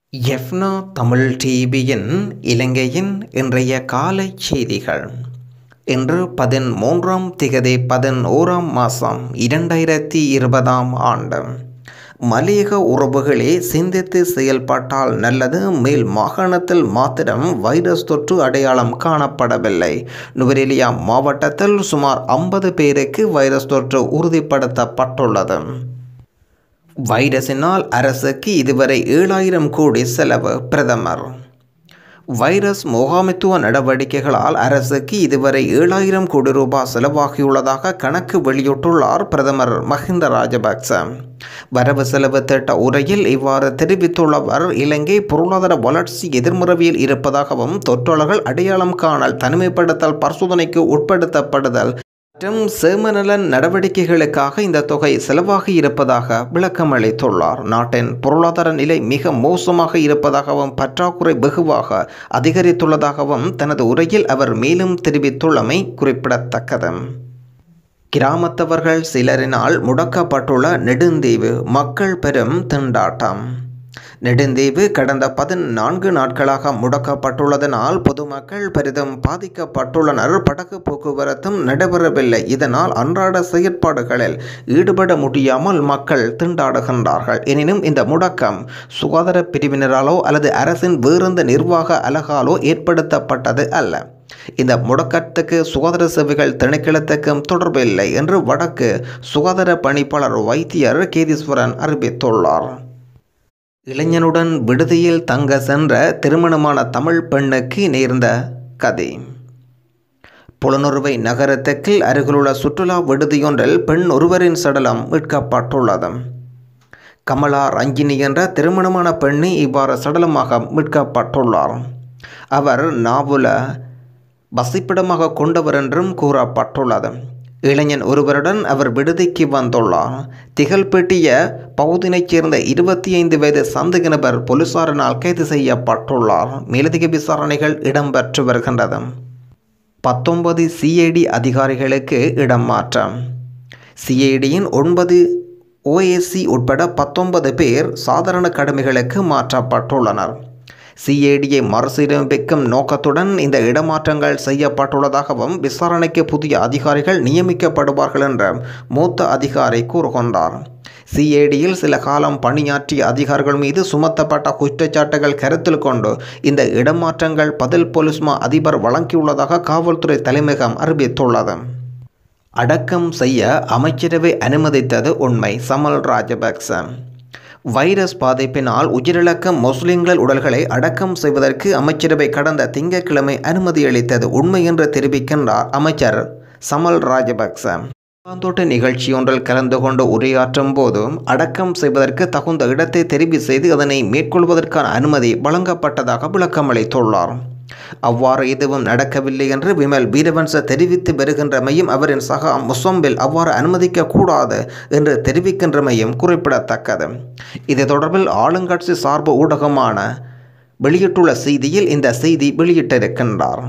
எஃப்னா தமிழ் டிவியின் இலங்கையின் இன்றைய காலை செய்திகள் இன்று பதிமூன்றாம் திகதி பதினோராம் மாதம் இரண்டாயிரத்தி இருபதாம் ஆண்டு மலையக உறவுகளே சிந்தித்து செயல்பட்டால் நல்லது மேல் மாகாணத்தில் மாத்திரம் வைரஸ் தொற்று அடையாளம் காணப்படவில்லை நுவரெலியா மாவட்டத்தில் சுமார் ஐம்பது பேருக்கு வைரஸ் தொற்று உறுதிப்படுத்தப்பட்டுள்ளது வைரஸினால் அரசுக்கு இதுவரை ஏழாயிரம் கோடி செலவு பிரதமர் வைரஸ் முகாமித்துவ நடவடிக்கைகளால் அரசுக்கு இதுவரை ஏழாயிரம் கோடி ரூபாய் செலவாகியுள்ளதாக கணக்கு வெளியிட்டுள்ளார் பிரதமர் மஹிந்த ராஜபக்ச வரவு செலவு திட்ட உரையில் இவ்வாறு தெரிவித்துள்ளவர் இலங்கை பொருளாதார வளர்ச்சி எதிர்முறவியில் இருப்பதாகவும் தொற்றாளர்கள் அடையாளம் காணல் தனிமைப்படுத்தல் பரிசோதனைக்கு உட்படுத்தப்படுதல் மற்றும் சேமநலன் நடவடிக்கைகளுக்காக இந்த தொகை செலவாகி இருப்பதாக விளக்கம் அளித்துள்ளார் நாட்டின் பொருளாதார நிலை மிக மோசமாக இருப்பதாகவும் பற்றாக்குறை வெகுவாக அதிகரித்துள்ளதாகவும் தனது உரையில் அவர் மேலும் தெரிவித்துள்ளமை குறிப்பிடத்தக்கது கிராமத்தவர்கள் சிலரினால் முடக்கப்பட்டுள்ள நெடுந்தீவு மக்கள் பெரும் திண்டாட்டம் நெடுந்தீவு கடந்த பதினான்கு நாட்களாக முடக்கப்பட்டுள்ளதனால் பொதுமக்கள் பெரிதும் பாதிக்கப்பட்டுள்ளனர் படகு போக்குவரத்தும் நடைபெறவில்லை இதனால் அன்றாட செயற்பாடுகளில் ஈடுபட முடியாமல் மக்கள் திண்டாடுகின்றார்கள் எனினும் இந்த முடக்கம் சுகாதார பிரிவினராலோ அல்லது அரசின் வேறெந்த நிர்வாக அலகாலோ ஏற்படுத்தப்பட்டது அல்ல இந்த முடக்கத்துக்கு சுகாதார சேவைகள் திணைக்களத்துக்கும் தொடர்பில்லை என்று வடக்கு சுகாதார பணிப்பாளர் வைத்தியர் கேதீஸ்வரன் அறிவித்துள்ளார் இளைஞனுடன் விடுதியில் தங்க சென்ற திருமணமான தமிழ் பெண்ணுக்கு நேர்ந்த கதை புலனுறுவை நகரத்துக்கு அருகிலுள்ள சுற்றுலா விடுதியொன்றில் பெண் ஒருவரின் சடலம் மீட்கப்பட்டுள்ளது கமலா ரஞ்சினி என்ற திருமணமான பெண்ணை இவ்வாறு சடலமாக மீட்கப்பட்டுள்ளார் அவர் நாவல வசிப்பிடமாக கொண்டவர் என்றும் கூறப்பட்டுள்ளது இளைஞன் ஒருவருடன் அவர் விடுதிக்கு வந்துள்ளார் திகழ்பெட்டிய பகுதினைச் சேர்ந்த இருபத்தி ஐந்து வயது சந்தேக நபர் போலீசாரினால் கைது செய்யப்பட்டுள்ளார் மேலதிக விசாரணைகள் இடம்பெற்று வருகின்றது பத்தொன்பது சிஐடி அதிகாரிகளுக்கு இடம் மாற்றம் சிஐடியின் ஒன்பது ஓஏசி உட்பட பத்தொன்பது பேர் சாதாரண கடமைகளுக்கு மாற்றப்பட்டுள்ளனர் சிஏடியை மறுசீரமைக்கும் நோக்கத்துடன் இந்த இடமாற்றங்கள் செய்யப்பட்டுள்ளதாகவும் விசாரணைக்கு புதிய அதிகாரிகள் நியமிக்கப்படுவார்கள் என்ற மூத்த அதிகாரி கூறுகின்றார் சிஏடியில் சில காலம் பணியாற்றிய அதிகாரிகள் மீது சுமத்தப்பட்ட குற்றச்சாட்டுகள் கருத்தில் கொண்டு இந்த இடமாற்றங்கள் பதில் போலீஸ்மா அதிபர் வழங்கியுள்ளதாக காவல்துறை தலைமையகம் அறிவித்துள்ளது அடக்கம் செய்ய அமைச்சரவை அனுமதித்தது உண்மை சமல் ராஜபக்ச வைரஸ் பாதிப்பினால் உயிரிழக்க முஸ்லிம்கள் உடல்களை அடக்கம் செய்வதற்கு அமைச்சரவை கடந்த திங்கட்கிழமை அனுமதியளித்தது உண்மை என்று தெரிவிக்கின்றார் அமைச்சர் சமல் ராஜபக்ச தோட்ட நிகழ்ச்சியொன்றில் கலந்து கொண்டு உரையாற்றும் போதும் அடக்கம் செய்வதற்கு தகுந்த இடத்தை தெரிவு செய்து அதனை மேற்கொள்வதற்கான அனுமதி வழங்கப்பட்டதாக விளக்கமளித்துள்ளார் அவ்வாறு எதுவும் நடக்கவில்லை என்று விமல் வீரவன்ச தெரிவித்து வருகின்றமையும் அவரின் சகா முசம்பில் அவ்வாறு அனுமதிக்க கூடாது என்று தெரிவிக்கின்றமையும் குறிப்பிடத்தக்கது இது தொடர்பில் ஆளுங்கட்சி சார்பு ஊடகமான வெளியிட்டுள்ள செய்தியில் இந்த செய்தி வெளியிட்டிருக்கின்றார்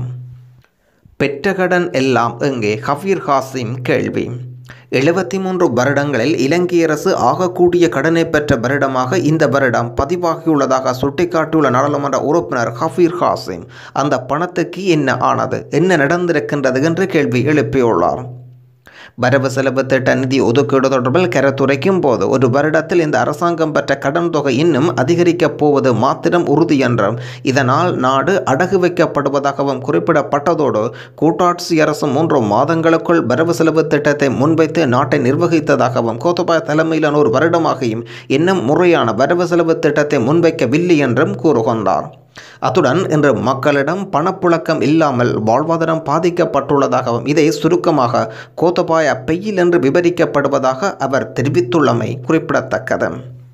பெற்ற கடன் எல்லாம் எங்கே ஹபீர் ஹாசிம் கேள்வி எழுபத்தி மூன்று வருடங்களில் இலங்கை அரசு ஆகக்கூடிய கடனை பெற்ற வருடமாக இந்த வருடம் பதிவாகியுள்ளதாக சுட்டிக்காட்டியுள்ள நாடாளுமன்ற உறுப்பினர் ஹபீர் ஹாசிம் அந்த பணத்துக்கு என்ன ஆனது என்ன நடந்திருக்கின்றது என்று கேள்வி எழுப்பியுள்ளார் வரவு செலவு திட்ட நிதி ஒதுக்கீடு தொடர்பில் கருத்துரைக்கும் போது ஒரு வருடத்தில் இந்த அரசாங்கம் பெற்ற கடன் தொகை இன்னும் அதிகரிக்கப் போவது மாத்திரம் உறுதி என்றும் இதனால் நாடு அடகு வைக்கப்படுவதாகவும் குறிப்பிடப்பட்டதோடு கூட்டாட்சி அரசு மூன்று மாதங்களுக்குள் வரவு செலவு திட்டத்தை முன்வைத்து நாட்டை நிர்வகித்ததாகவும் கோத்தபாய தலைமையிலான ஒரு வருடமாகியும் இன்னும் முறையான வரவு செலவு திட்டத்தை முன்வைக்கவில்லை என்றும் கூறுகின்றார் அத்துடன் இன்று மக்களிடம் பணப்புழக்கம் இல்லாமல் வாழ்வாதாரம் பாதிக்கப்பட்டுள்ளதாகவும் இதை சுருக்கமாக கோத்தபாய பெய்யில் என்று விவரிக்கப்படுவதாக அவர் தெரிவித்துள்ளமை குறிப்பிடத்தக்கது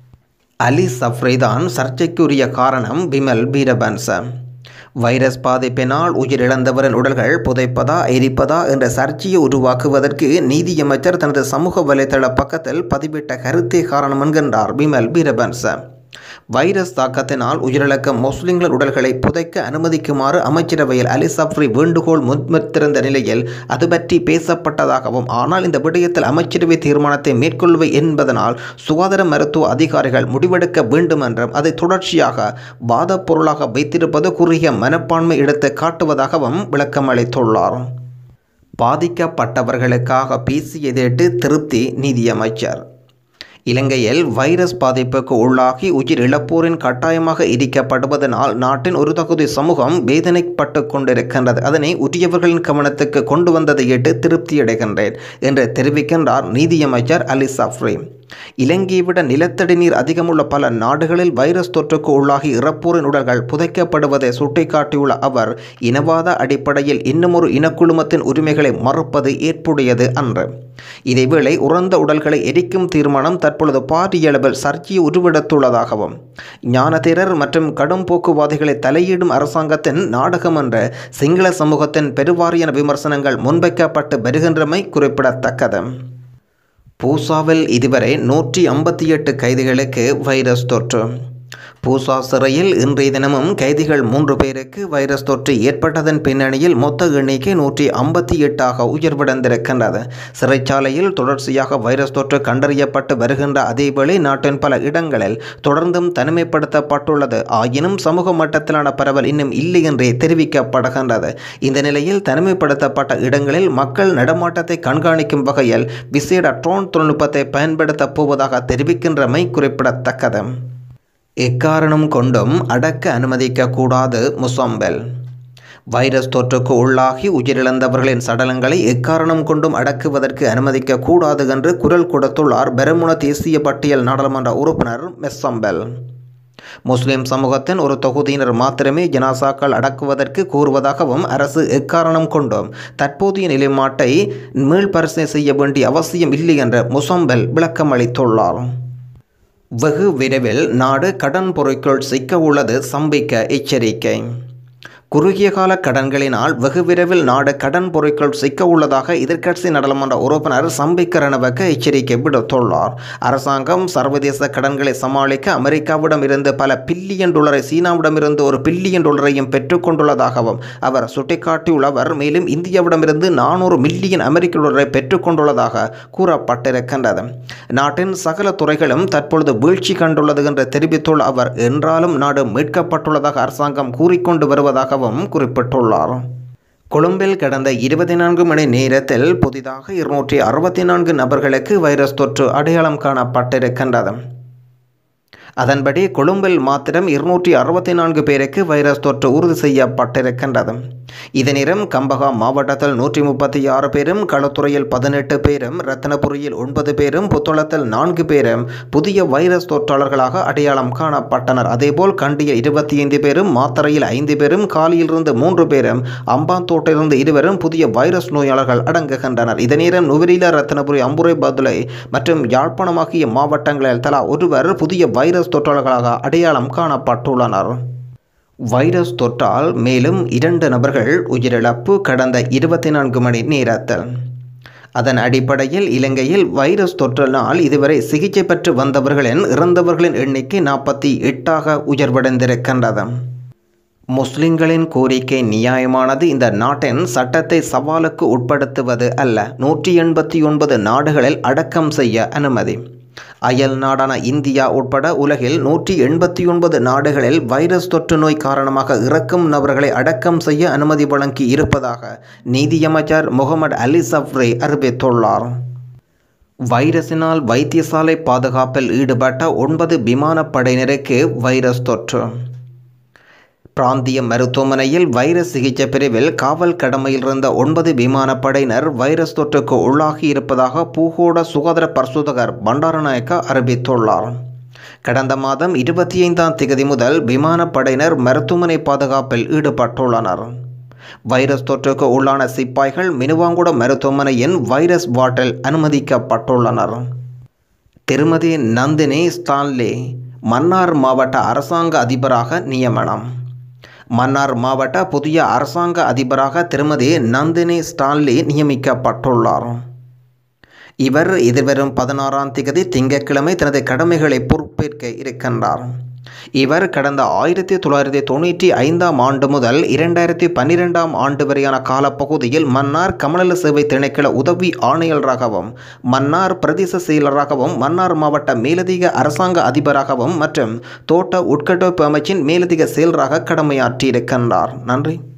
அலி சஃப்ரிதான் சர்ச்சைக்குரிய காரணம் விமல் வீரபன்ச வைரஸ் பாதிப்பினால் உயிரிழந்தவரின் உடல்கள் புதைப்பதா எரிப்பதா என்ற சர்ச்சையை உருவாக்குவதற்கு நீதியமைச்சர் தனது சமூக வலைதள பக்கத்தில் பதிவிட்ட கருத்தே காரணம் என்கின்றார் விமல் வீரபன்ச வைரஸ் தாக்கத்தினால் உயிரிழக்கும் முஸ்லிம்கள் உடல்களை புதைக்க அனுமதிக்குமாறு அமைச்சரவையில் அலி சப்ரி வேண்டுகோள் முன்வைத்திருந்த நிலையில் அது பற்றி பேசப்பட்டதாகவும் ஆனால் இந்த விடயத்தில் அமைச்சரவை தீர்மானத்தை மேற்கொள்வது என்பதனால் சுகாதார மருத்துவ அதிகாரிகள் முடிவெடுக்க வேண்டும் என்றும் அதை தொடர்ச்சியாக வாதப் பொருளாக வைத்திருப்பது குறுகிய மனப்பான்மை எடுத்து காட்டுவதாகவும் விளக்கமளித்துள்ளார் பாதிக்கப்பட்டவர்களுக்காக பேசியதேட்டு திருப்தி நீதியமைச்சர் இலங்கையில் வைரஸ் பாதிப்புக்கு உள்ளாகி உயிர் இழப்போரின் கட்டாயமாக இடிக்கப்படுவதனால் நாட்டின் ஒரு தகுதி சமூகம் வேதனைப்பட்டு கொண்டிருக்கின்றது அதனை உரியவர்களின் கவனத்துக்கு கொண்டு வந்ததை ஏற்று திருப்தியடைகின்றேன் என்று தெரிவிக்கின்றார் நீதியமைச்சர் அலி சஃப்ரி இலங்கையை விட நிலத்தடி நீர் அதிகமுள்ள பல நாடுகளில் வைரஸ் தொற்றுக்கு உள்ளாகி இறப்போரின் உடல்கள் புதைக்கப்படுவதை சுட்டிக்காட்டியுள்ள அவர் இனவாத அடிப்படையில் இன்னுமொரு இனக்குழுமத்தின் உரிமைகளை மறுப்பது ஏற்புடையது அன்று இதேவேளை உறந்த உடல்களை எரிக்கும் தீர்மானம் தற்பொழுது பாரிய அளவில் சர்ச்சையை உருவெடுத்துள்ளதாகவும் ஞானதேரர் மற்றும் கடும் போக்குவாதிகளை தலையிடும் அரசாங்கத்தின் நாடகம் என்ற சிங்கள சமூகத்தின் பெருவாரியான விமர்சனங்கள் முன்வைக்கப்பட்டு வருகின்றமை குறிப்பிடத்தக்கது பூசாவில் இதுவரை நூற்றி ஐம்பத்தி எட்டு கைதிகளுக்கு வைரஸ் தொற்று பூசா சிறையில் இன்றைய தினமும் கைதிகள் மூன்று பேருக்கு வைரஸ் தொற்று ஏற்பட்டதன் பின்னணியில் மொத்த எண்ணிக்கை நூற்றி ஐம்பத்தி எட்டாக உயர்வடைந்திருக்கின்றது சிறைச்சாலையில் தொடர்ச்சியாக வைரஸ் தொற்று கண்டறியப்பட்டு வருகின்ற அதேவேளை நாட்டின் பல இடங்களில் தொடர்ந்தும் தனிமைப்படுத்தப்பட்டுள்ளது ஆயினும் சமூக மட்டத்திலான பரவல் இன்னும் இல்லை என்றே தெரிவிக்கப்படுகின்றது இந்த நிலையில் தனிமைப்படுத்தப்பட்ட இடங்களில் மக்கள் நடமாட்டத்தை கண்காணிக்கும் வகையில் விசேட ட்ரோன் தொழில்நுட்பத்தை பயன்படுத்தப் போவதாக தெரிவிக்கின்றமை குறிப்பிடத்தக்கது எக்காரணம் கொண்டும் அடக்க அனுமதிக்கக்கூடாது முசம்பல் வைரஸ் தொற்றுக்கு உள்ளாகி உயிரிழந்தவர்களின் சடலங்களை எக்காரணம் கொண்டும் அடக்குவதற்கு அனுமதிக்க கூடாது என்று குரல் கொடுத்துள்ளார் பெரமுன தேசிய பட்டியல் நாடாளுமன்ற உறுப்பினர் மெஸ்ஸம்பல் முஸ்லிம் சமூகத்தின் ஒரு தொகுதியினர் மாத்திரமே ஜனாசாக்கள் அடக்குவதற்கு கூறுவதாகவும் அரசு எக்காரணம் கொண்டும் தற்போதைய நிலைப்பாட்டை மீள்பரிசீலனை செய்ய வேண்டிய அவசியம் இல்லை என்று முசம்பல் விளக்கமளித்துள்ளார் வெகு விரைவில் நாடு கடன் பொருட்கள் சிக்க உள்ளது சம்பிக்க எச்சரிக்கை குறுகிய கால கடன்களினால் வெகு விரைவில் நாடு கடன் பொருட்கள் சிக்க உள்ளதாக எதிர்க்கட்சி நாடாளுமன்ற உறுப்பினர் சம்பிக்க ரணவக்க எச்சரிக்கை விடுத்துள்ளார் அரசாங்கம் சர்வதேச கடன்களை சமாளிக்க அமெரிக்காவிடம் இருந்து பல பில்லியன் டாலரை சீனாவிடமிருந்து ஒரு பில்லியன் டாலரையும் பெற்றுக்கொண்டுள்ளதாகவும் அவர் சுட்டிக்காட்டியுள்ளவர் மேலும் இந்தியாவிடமிருந்து நானூறு மில்லியன் அமெரிக்க டாலரை பெற்றுக்கொண்டுள்ளதாக கூறப்பட்டிருக்கின்றது நாட்டின் சகல துறைகளும் தற்பொழுது வீழ்ச்சி கண்டுள்ளது என்று தெரிவித்துள்ள அவர் என்றாலும் நாடு மீட்கப்பட்டுள்ளதாக அரசாங்கம் கூறிக்கொண்டு வருவதாகவும் குறிப்பிட்டுள்ளார் கொழும்பில் கடந்த இருபத்தி நான்கு மணி நேரத்தில் புதிதாக இருநூற்றி அறுபத்தி நான்கு நபர்களுக்கு வைரஸ் தொற்று அடையாளம் காணப்பட்டிருக்கின்றது அதன்படி கொழும்பில் மாத்திரம் இருநூற்றி அறுபத்தி நான்கு பேருக்கு வைரஸ் தொற்று உறுதி செய்யப்பட்டிருக்கின்றது இதனிடம் கம்பகா மாவட்டத்தில் நூற்றி முப்பத்தி ஆறு பேரும் களுத்துறையில் பதினெட்டு பேரும் ரத்தினபுரியில் ஒன்பது பேரும் புத்தளத்தில் நான்கு பேரும் புதிய வைரஸ் தொற்றாளர்களாக அடையாளம் காணப்பட்டனர் அதேபோல் கண்டியில் இருபத்தி ஐந்து பேரும் மாத்தறையில் ஐந்து பேரும் காலியிலிருந்து மூன்று பேரும் அம்பாந்தோட்டிலிருந்து இருவரும் புதிய வைரஸ் நோயாளர்கள் அடங்குகின்றனர் இதனிடம் நுவரில ரத்தினபுரி அம்புரை பதுளை மற்றும் யாழ்ப்பாணம் ஆகிய மாவட்டங்களில் தலா ஒருவர் புதிய வைரஸ் தொற்றாளர்களாக அடையாளம் காணப்பட்டுள்ளனர் வைரஸ் தொற்றால் மேலும் இரண்டு நபர்கள் உயிரிழப்பு கடந்த இருபத்தி நான்கு மணி நேரத்தில் அதன் அடிப்படையில் இலங்கையில் வைரஸ் தொற்றினால் இதுவரை சிகிச்சை பெற்று வந்தவர்களின் இறந்தவர்களின் எண்ணிக்கை நாற்பத்தி எட்டாக உயர்வடைந்திருக்கின்றது முஸ்லிம்களின் கோரிக்கை நியாயமானது இந்த நாட்டின் சட்டத்தை சவாலுக்கு உட்படுத்துவது அல்ல நூற்றி எண்பத்தி ஒன்பது நாடுகளில் அடக்கம் செய்ய அனுமதி அயல் நாடான இந்தியா உட்பட உலகில் நூற்றி எண்பத்தி ஒன்பது நாடுகளில் வைரஸ் தொற்று நோய் காரணமாக இறக்கும் நபர்களை அடக்கம் செய்ய அனுமதி வழங்கி இருப்பதாக நீதியமைச்சர் முகமது அலி சஃப்ரி அறிவித்துள்ளார் வைரஸினால் வைத்தியசாலை பாதுகாப்பில் ஈடுபட்ட ஒன்பது விமானப்படையினருக்கு வைரஸ் தொற்று பிராந்திய மருத்துவமனையில் வைரஸ் சிகிச்சை பிரிவில் காவல் கடமையில் இருந்த ஒன்பது விமானப்படையினர் வைரஸ் தொற்றுக்கு உள்ளாகி இருப்பதாக பூகோட சுகாதார பரிசோதகர் பண்டாரநாயக்க அறிவித்துள்ளார் கடந்த மாதம் இருபத்தி ஐந்தாம் திகதி முதல் விமானப்படையினர் மருத்துவமனை பாதுகாப்பில் ஈடுபட்டுள்ளனர் வைரஸ் தொற்றுக்கு உள்ளான சிப்பாய்கள் மினுவாங்குட மருத்துவமனையின் வைரஸ் வார்டில் அனுமதிக்கப்பட்டுள்ளனர் திருமதி நந்தினி ஸ்டான்லி மன்னார் மாவட்ட அரசாங்க அதிபராக நியமனம் மன்னார் மாவட்ட புதிய அரசாங்க அதிபராக திருமதி நந்தினி ஸ்டான்லி நியமிக்கப்பட்டுள்ளார் இவர் எதிர்வரும் பதினாறாம் திகதி திங்கட்கிழமை தனது கடமைகளை பொறுப்பேற்க இருக்கின்றார் இவர் கடந்த ஆயிரத்தி தொள்ளாயிரத்தி தொண்ணூற்றி ஐந்தாம் ஆண்டு முதல் இரண்டாயிரத்தி பன்னிரெண்டாம் ஆண்டு வரையான காலப்பகுதியில் மன்னார் கமநல சேவை திணைக்கள உதவி ஆணையராகவும் மன்னார் பிரதேச செயலராகவும் மன்னார் மாவட்ட மேலதிக அரசாங்க அதிபராகவும் மற்றும் தோட்ட உட்கட்டமைப்பு அமைச்சின் மேலதிக செயலராக கடமையாற்றியிருக்கின்றார் நன்றி